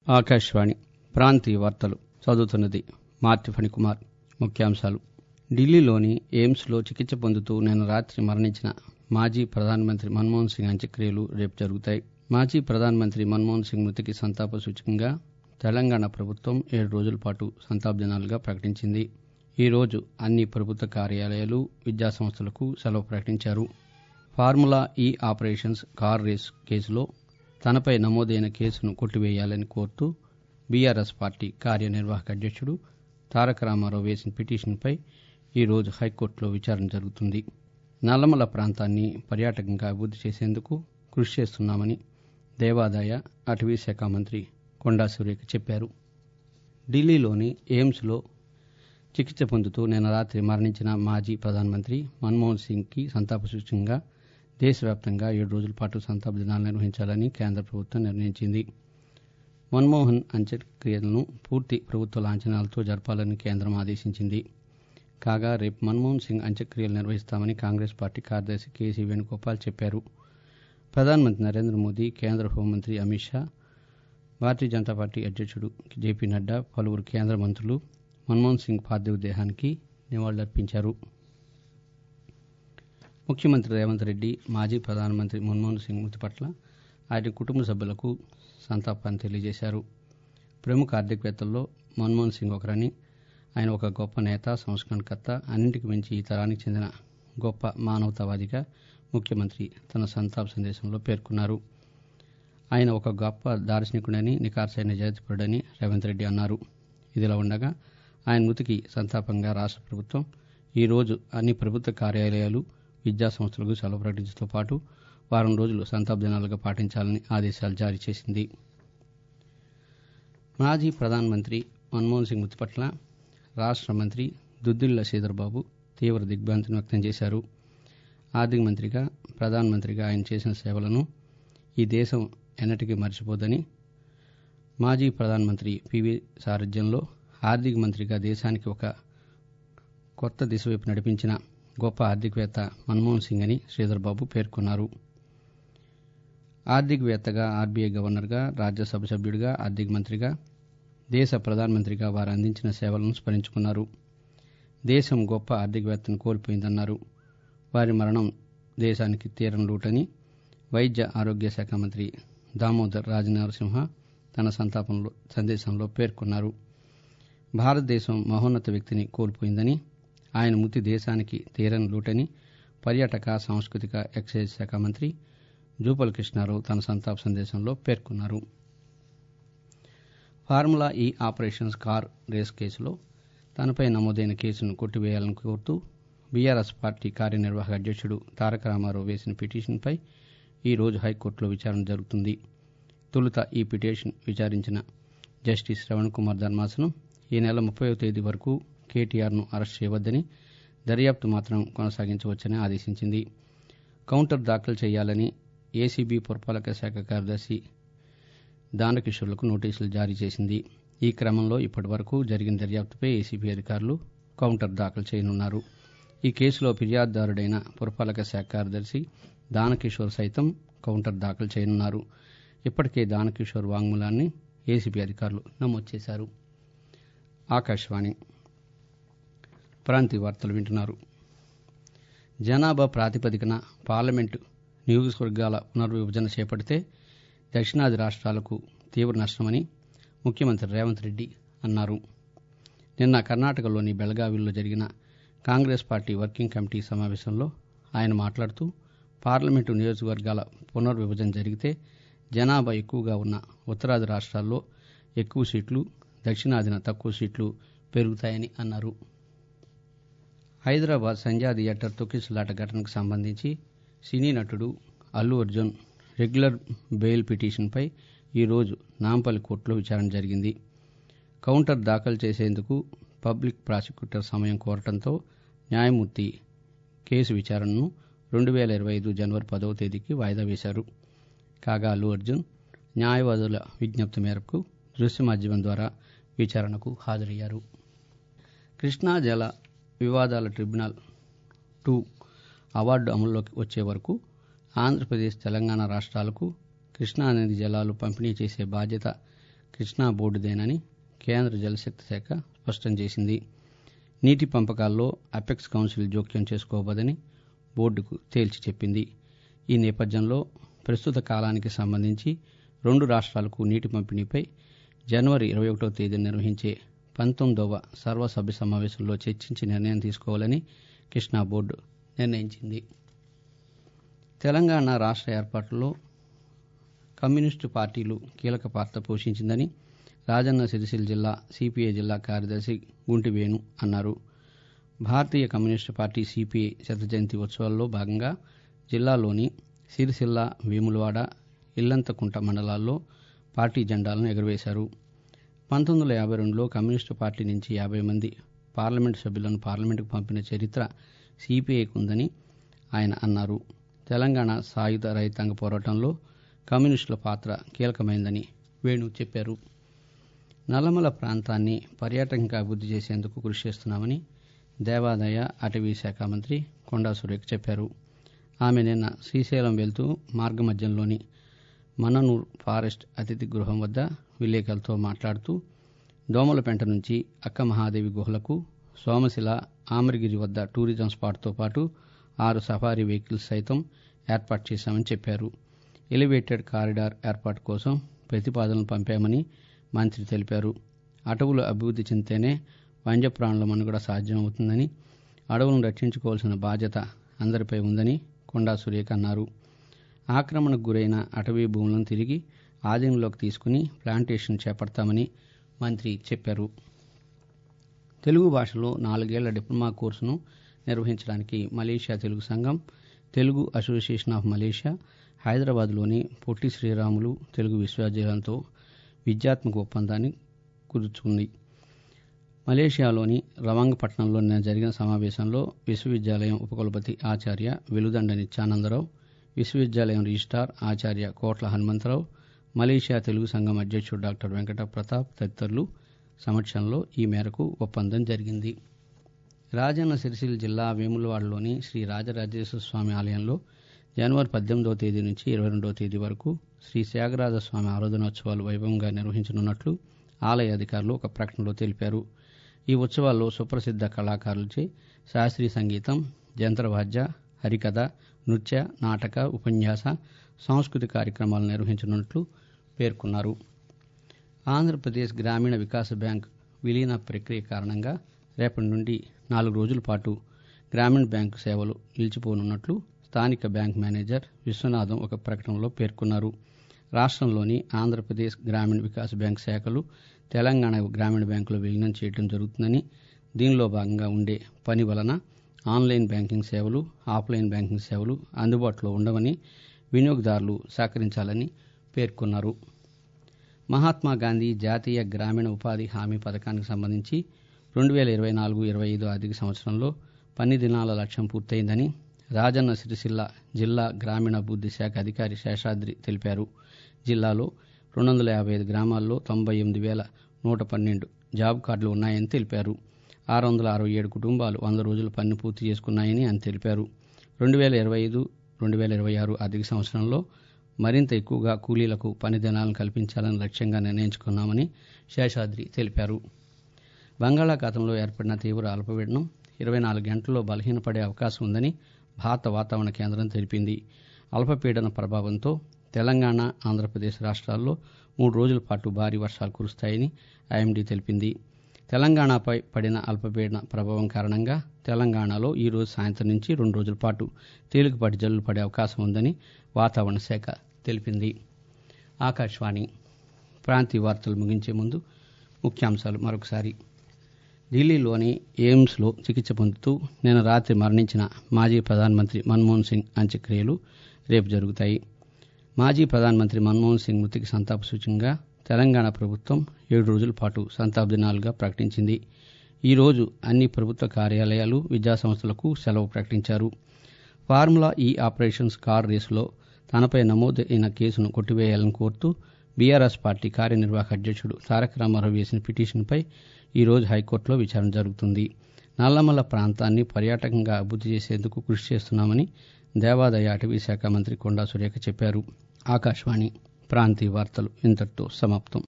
ఆకాశవాణి ప్రాంతీయ వార్తలు చదువుతున్నది మార్తి ఫణికుమార్ ముఖ్యాంశాలు ఢిల్లీలోని ఎయిమ్స్లో చికిత్స పొందుతూ నిన్న రాత్రి మరణించిన మాజీ ప్రధానమంత్రి మన్మోహన్ సింగ్ అంత్యక్రియలు రేపు జరుగుతాయి మాజీ ప్రధానమంత్రి మన్మోహన్ సింగ్ మృతికి సంతాప సూచకంగా తెలంగాణ ప్రభుత్వం ఏడు రోజుల పాటు సంతాప దినాలుగా ప్రకటించింది ఈ రోజు అన్ని ప్రభుత్వ కార్యాలయాలు విద్యాసంస్థలకు సెలవు ప్రకటించారు ఫార్ములా ఈ ఆపరేషన్స్ కార్ రేస్ కేసులో తనపై నమోదైన కేసును కొట్టివేయాలని కోరుతూ బీఆర్ఎస్ పార్టీ కార్యనిర్వాహక అధ్యక్షుడు తారక రామారావు వేసిన పిటిషన్పై ఈ రోజు హైకోర్టులో విచారణ జరుగుతుంది నల్లమల ప్రాంతాన్ని పర్యాటకంగా అభివృద్ది చేసేందుకు కృషి చేస్తున్నామని దేవాదాయ అటవీ శాఖ మంత్రి కొండా సురేఖ చెప్పారు ఢిల్లీలోని ఎయిమ్స్లో చికిత్స పొందుతూ నిన్న రాత్రి మరణించిన మాజీ ప్రధానమంత్రి మన్మోహన్ సింగ్కి సంతాప సూచకంగా దేశవ్యాప్తంగా ఏడు రోజుల పాటు సంతాప దినాలు నిర్వహించాలని కేంద్ర ప్రభుత్వం నిర్ణయించింది మన్మోహన్ అంత్యక్రియలను పూర్తి ప్రభుత్వ లాంఛనాలతో జరపాలని కేంద్రం ఆదేశించింది కాగా రేపు మన్మోహన్ సింగ్ అంత్యక్రియలు నిర్వహిస్తామని కాంగ్రెస్ పార్టీ కార్యదర్శి కేసీ వేణుగోపాల్ చెప్పారు ప్రధానమంత్రి నరేంద్ర మోదీ కేంద్ర హోంమంత్రి అమిత్ షా భారతీయ జనతా పార్టీ అధ్యక్షుడు జేపీ నడ్డా పలువురు కేంద్ర మంత్రులు మన్మోహన్ సింగ్ పార్థివ దేహానికి నివాళులర్పించారు ముఖ్యమంత్రి రేవంత్ రెడ్డి మాజీ ప్రధానమంత్రి మన్మోహన్ సింగ్ మృతి పట్ల ఆయన కుటుంబ సభ్యులకు సంతాపాన్ని తెలియజేశారు ప్రముఖ ఆర్థికవేత్తల్లో మన్మోహన్ సింగ్ ఒకరని ఆయన ఒక గొప్ప నేత సంస్కరణకర్త అన్నింటికి మించి ఈ తరానికి చెందిన గొప్ప మానవతావాదిగా ముఖ్యమంత్రి తన సంతాప సందేశంలో పేర్కొన్నారు ఆయన ఒక గొప్ప దార్శనికుడని నికార్సైన నిజాయితీపరుడని రేవంత్ రెడ్డి అన్నారు ఇదిలా ఉండగా ఆయన మృతికి సంతాపంగా రాష్ట్ర ప్రభుత్వం ఈరోజు అన్ని ప్రభుత్వ కార్యాలయాలు విద్యా సంస్థలకు సెలవు ప్రకటించడంతో పాటు వారం రోజులు సంతాప దినాలుగా పాటించాలని ఆదేశాలు జారీ చేసింది మాజీ ప్రధానమంత్రి మన్మోహన్ సింగ్ మృతి పట్ల రాష్ట్ర మంత్రి దుద్దిళ్ల శ్రీధర్బాబు తీవ్ర దిగ్భ్రాంతిని వ్యక్తం చేశారు ఆర్థిక మంత్రిగా ప్రధానమంత్రిగా ఆయన చేసిన సేవలను ఈ దేశం ఎన్నటికీ మర్చిపోదని మాజీ ప్రధానమంత్రి పివి సారథ్యంలో ఆర్థిక మంత్రిగా దేశానికి ఒక కొత్త దిశ వైపు నడిపించిన గొప్ప ఆర్థికవేత్త మన్మోహన్ సింగ్ అని శ్రీధర్బాబు పేర్కొన్నారు ఆర్థికవేత్తగా ఆర్బీఐ గవర్నర్గా రాజ్యసభ సభ్యుడిగా ఆర్థిక మంత్రిగా దేశ ప్రధానమంత్రిగా వారు అందించిన సేవలను స్మరించుకున్నారు దేశం గొప్ప ఆర్థికవేత్తను కోల్పోయిందన్నారు వారి మరణం దేశానికి తీరం లోటని వైద్య ఆరోగ్య శాఖ మంత్రి దామోదర్ రాజనరసింహ తన సంతాపంలో సందేశంలో పేర్కొన్నారు భారతదేశం మహోన్నత వ్యక్తిని కోల్పోయిందని ఆయన మృతి దేశానికి తీరని లోటని పర్యాటక సాంస్కృతిక ఎక్సైజ్ శాఖ మంత్రి జూపల్ కృష్ణారావు తన సంతాప సందేశంలో పేర్కొన్నారు ఫార్ములా ఈ ఆపరేషన్స్ కార్ రేస్ కేసులో తనపై నమోదైన కేసును కొట్టివేయాలని కోరుతూ బీఆర్ఎస్ పార్టీ కార్యనిర్వాహక అధ్యక్షుడు తారక రామారావు వేసిన పిటిషన్పై ఈ రోజు హైకోర్టులో విచారణ జరుగుతుంది తొలుత ఈ పిటిషన్ విచారించిన జస్టిస్ శ్రవణ్ కుమార్ ధర్మాసనం ఈ నెల ముప్పై తేదీ వరకు కేటీఆర్ను అరెస్ట్ చేయవద్దని దర్యాప్తు మాత్రం కొనసాగించవచ్చని ఆదేశించింది కౌంటర్ దాఖలు చేయాలని ఏసీబీ పురపాలక శాఖ కార్యదర్శి దానకిషోర్లకు నోటీసులు జారీ చేసింది ఈ క్రమంలో ఇప్పటి వరకు జరిగిన దర్యాప్తుపై ఏసీబీ అధికారులు కౌంటర్ దాఖలు చేయనున్నారు ఈ కేసులో ఫిర్యాదుదారుడైన పురపాలక శాఖ కార్యదర్శి దానకిషోర్ సైతం కౌంటర్ దాఖలు చేయనున్నారు ఇప్పటికే దానకిషోర్ వాంగ్మూలాన్ని ఏసీబీ అధికారులు నమోదు చేశారు ఆకాశవాణి ప్రాంతీయ వార్తలు వింటున్నారు జనాభా ప్రాతిపదికన పార్లమెంటు నియోజకవర్గాల పునర్విభజన చేపడితే దక్షిణాది రాష్ట్రాలకు తీవ్ర నష్టమని ముఖ్యమంత్రి రేవంత్ రెడ్డి అన్నారు నిన్న కర్ణాటకలోని బెళగావిలో జరిగిన కాంగ్రెస్ పార్టీ వర్కింగ్ కమిటీ సమావేశంలో ఆయన మాట్లాడుతూ పార్లమెంటు నియోజకవర్గాల పునర్విభజన జరిగితే జనాభా ఎక్కువగా ఉన్న ఉత్తరాది రాష్ట్రాల్లో ఎక్కువ సీట్లు దక్షిణాదిన తక్కువ సీట్లు పెరుగుతాయని అన్నారు హైదరాబాద్ సంజా థియేటర్ తొక్కిసలాట ఘటనకు సంబంధించి సినీ నటుడు అల్లు అర్జున్ రెగ్యులర్ బెయిల్ పిటిషన్పై ఈరోజు నాంపల్లి కోర్టులో విచారణ జరిగింది కౌంటర్ దాఖలు చేసేందుకు పబ్లిక్ ప్రాసిక్యూటర్ సమయం కోరటంతో న్యాయమూర్తి కేసు విచారణను రెండు వేల ఇరవై ఐదు జనవరి పదవ తేదీకి వాయిదా వేశారు కాగా అల్లు అర్జున్ న్యాయవాదుల విజ్ఞప్తి మేరకు దృశ్య మాధ్యమం ద్వారా విచారణకు హాజరయ్యారు కృష్ణా జల వివాదాల ట్రిబ్యునల్ టూ అవార్డు అమల్లోకి వచ్చే వరకు ఆంధ్రప్రదేశ్ తెలంగాణ రాష్ట్రాలకు కృష్ణానది జలాలు పంపిణీ చేసే బాధ్యత కృష్ణా బోర్డుదేనని కేంద్ర జలశక్తి శాఖ స్పష్టం చేసింది నీటి పంపకాల్లో అపెక్స్ కౌన్సిల్ జోక్యం చేసుకోవద్దని బోర్డుకు తేల్చి చెప్పింది ఈ నేపథ్యంలో ప్రస్తుత కాలానికి సంబంధించి రెండు రాష్ట్రాలకు నీటి పంపిణీపై జనవరి ఇరవై ఒకటో తేదీ నిర్వహించే పంతొమ్మిదవ సర్వసభ్య సమావేశంలో చర్చించి నిర్ణయం తీసుకోవాలని కృష్ణా బోర్డు నిర్ణయించింది తెలంగాణ రాష్ట్ర ఏర్పాటులో కమ్యూనిస్టు పార్టీలు కీలక పాత్ర పోషించిందని రాజన్న సిరిసిల్ల జిల్లా సిపిఐ జిల్లా కార్యదర్శి గుంటి వేణు అన్నారు భారతీయ కమ్యూనిస్టు పార్టీ సిపిఐ శత జయంతి ఉత్సవాల్లో భాగంగా జిల్లాలోని సిరిసిల్ల వేములవాడ ఇల్లంతకుంట మండలాల్లో పార్టీ జెండాలను ఎగురవేశారు పంతొమ్మిది వందల యాభై రెండులో కమ్యూనిస్టు పార్టీ నుంచి యాభై మంది పార్లమెంటు సభ్యులను పార్లమెంటుకు పంపిన చరిత్ర సిపిఐకి ఉందని ఆయన అన్నారు తెలంగాణ సాయుధ రైతాంగ పోరాటంలో కమ్యూనిస్టుల పాత్ర కీలకమైందని వేణు చెప్పారు నల్లమల ప్రాంతాన్ని పర్యాటకంగా అభివృద్ధి చేసేందుకు కృషి చేస్తున్నామని దేవాదాయ అటవీ శాఖ మంత్రి కొండా సురేఖ చెప్పారు ఆమె నిన్న శ్రీశైలం వెళ్తూ మార్గమధ్యంలోని మననూర్ ఫారెస్ట్ అతిథి గృహం వద్ద విలేకరులతో మాట్లాడుతూ దోమలపెంట నుంచి అక్క మహాదేవి గుహలకు సోమశిల ఆమరగిరి వద్ద టూరిజం స్పాట్తో పాటు ఆరు సఫారీ వెహికల్స్ సైతం ఏర్పాటు చేశామని చెప్పారు ఎలివేటెడ్ కారిడార్ ఏర్పాటు కోసం ప్రతిపాదనలు పంపామని మంత్రి తెలిపారు అటవులు అభివృద్ధి చెందితేనే వన్యప్రాణుల మనుగడ సాధ్యమవుతుందని అడవులను రక్షించుకోవాల్సిన బాధ్యత అందరిపై ఉందని కొండా సురేఖ అన్నారు ఆక్రమణకు గురైన అటవీ భూములను తిరిగి ఆధీనంలోకి తీసుకుని ప్లాంటేషన్ చేపడతామని మంత్రి చెప్పారు తెలుగు భాషలో నాలుగేళ్ల డిప్లొమా కోర్సును నిర్వహించడానికి మలేషియా తెలుగు సంఘం తెలుగు అసోసియేషన్ ఆఫ్ మలేషియా హైదరాబాద్లోని పొట్టి శ్రీరాములు తెలుగు విశ్వవిద్యాలయంతో విద్యాత్మక ఒప్పందాన్ని కుదుర్చుకుంది మలేషియాలోని రవాంగపట్నంలో నిన్న జరిగిన సమావేశంలో విశ్వవిద్యాలయం ఉపకులపతి ఆచార్య వెలుదండ నిత్యానందరావు విశ్వవిద్యాలయం రిజిస్టార్ ఆచార్య కోట్ల హనుమంతరావు మలేషియా తెలుగు సంఘం అధ్యక్షుడు డాక్టర్ వెంకట ప్రతాప్ తదితరులు సమక్షంలో ఈ మేరకు ఒప్పందం జరిగింది రాజన్న సిరిసిల్ల జిల్లా వేములవాడలోని శ్రీ రాజరాజేశ్వర స్వామి ఆలయంలో జనవరి పద్దెనిమిదవ తేదీ నుంచి ఇరవై రెండవ తేదీ వరకు శ్రీ త్యాగరాజ స్వామి ఆరాధనోత్సవాలు వైభవంగా నిర్వహించనున్నట్లు ఆలయ అధికారులు ఒక ప్రకటనలో తెలిపారు ఈ ఉత్సవాల్లో సుప్రసిద్ధ కళాకారులచే శాస్త్రీయ సంగీతం జంత్రవాద్య హరికథ నృత్య నాటక ఉపన్యాస సాంస్కృతిక కార్యక్రమాలు నిర్వహించనున్నట్లు పేర్కొన్నారు ఆంధ్రప్రదేశ్ గ్రామీణ వికాస బ్యాంక్ విలీన ప్రక్రియ కారణంగా రేపటి నుండి నాలుగు రోజుల పాటు గ్రామీణ బ్యాంకు సేవలు నిలిచిపోనున్నట్లు స్థానిక బ్యాంక్ మేనేజర్ విశ్వనాథం ఒక ప్రకటనలో పేర్కొన్నారు రాష్ట్రంలోని ఆంధ్రప్రదేశ్ గ్రామీణ వికాస్ బ్యాంక్ శాఖలు తెలంగాణ గ్రామీణ బ్యాంకులో విలీనం చేయడం జరుగుతుందని దీనిలో భాగంగా ఉండే పని వలన ఆన్లైన్ బ్యాంకింగ్ సేవలు ఆఫ్లైన్ బ్యాంకింగ్ సేవలు అందుబాటులో ఉండవని వినియోగదారులు సహకరించాలని పేర్కొన్నారు మహాత్మా గాంధీ జాతీయ గ్రామీణ ఉపాధి హామీ పథకానికి సంబంధించి రెండు వేల ఇరవై నాలుగు ఇరవై ఐదు ఆర్థిక సంవత్సరంలో పని దినాల లక్ష్యం పూర్తయిందని రాజన్న సిరిసిల్ల జిల్లా గ్రామీణాభివృద్ధి శాఖ అధికారి శేషాద్రి తెలిపారు జిల్లాలో రెండు వందల యాభై ఐదు గ్రామాల్లో తొంభై ఎనిమిది వేల నూట పన్నెండు జాబ్ కార్డులు ఉన్నాయని తెలిపారు ఆరు వందల అరవై ఏడు కుటుంబాలు వంద రోజుల పని పూర్తి చేసుకున్నాయని ఆయన తెలిపారు రెండు వేల ఇరవై ఐదు రెండు వేల ఇరవై ఆరు ఆర్థిక సంవత్సరంలో మరింత ఎక్కువగా కూలీలకు పని దినాలను కల్పించాలని లక్ష్యంగా నిర్ణయించుకున్నామని శేషాద్రి తెలిపారు బంగాళాఖాతంలో ఏర్పడిన తీవ్ర అల్పపీడనం ఇరవై నాలుగు గంటల్లో బలహీనపడే అవకాశం ఉందని భారత వాతావరణ కేంద్రం తెలిపింది అల్పపీడన ప్రభావంతో తెలంగాణ ఆంధ్రప్రదేశ్ రాష్ట్రాల్లో మూడు రోజుల పాటు భారీ వర్షాలు కురుస్తాయని ఐఎండీ తెలిపింది తెలంగాణపై పడిన అల్పపీడన ప్రభావం కారణంగా తెలంగాణలో ఈ రోజు సాయంత్రం నుంచి రెండు రోజుల పాటు తేలికపాటి జల్లులు పడే అవకాశం ఉందని వాతావరణ శాఖ తెలిపింది ఆకాశవాణి ప్రాంతీయ వార్తలు ముగించే ముందు ముఖ్యాంశాలు మరొకసారి ఢిల్లీలోని ఎయిమ్స్లో చికిత్స పొందుతూ నిన్న రాత్రి మరణించిన మాజీ ప్రధానమంత్రి మన్మోహన్ సింగ్ అంత్యక్రియలు రేపు జరుగుతాయి మాజీ ప్రధానమంత్రి మన్మోహన్ సింగ్ మృతికి సంతాప సూచకంగా తెలంగాణ ప్రభుత్వం ఏడు రోజుల పాటు సంతాప దినాలుగా ప్రకటించింది ఈ రోజు అన్ని ప్రభుత్వ కార్యాలయాలు విద్యాసంస్థలకు సెలవు ప్రకటించారు ఫార్ములా ఈ ఆపరేషన్స్ కార్ రేసులో తనపై నమోదైన కేసును కొట్టివేయాలని కోరుతూ బీఆర్ఎస్ పార్టీ కార్యనిర్వాహక అధ్యక్షుడు తారక రామారావు వేసిన పిటిషన్పై ఈ రోజు హైకోర్టులో విచారణ జరుగుతుంది నల్లమల్ల ప్రాంతాన్ని పర్యాటకంగా అభివృద్ధి చేసేందుకు కృషి చేస్తున్నామని దేవాదాయ అటవీ శాఖ మంత్రి కొండా సురేఖ చెప్పారు ఆకాశవాణి ప్రాంతీయ వార్తలు ఇంతటితో సమాప్తం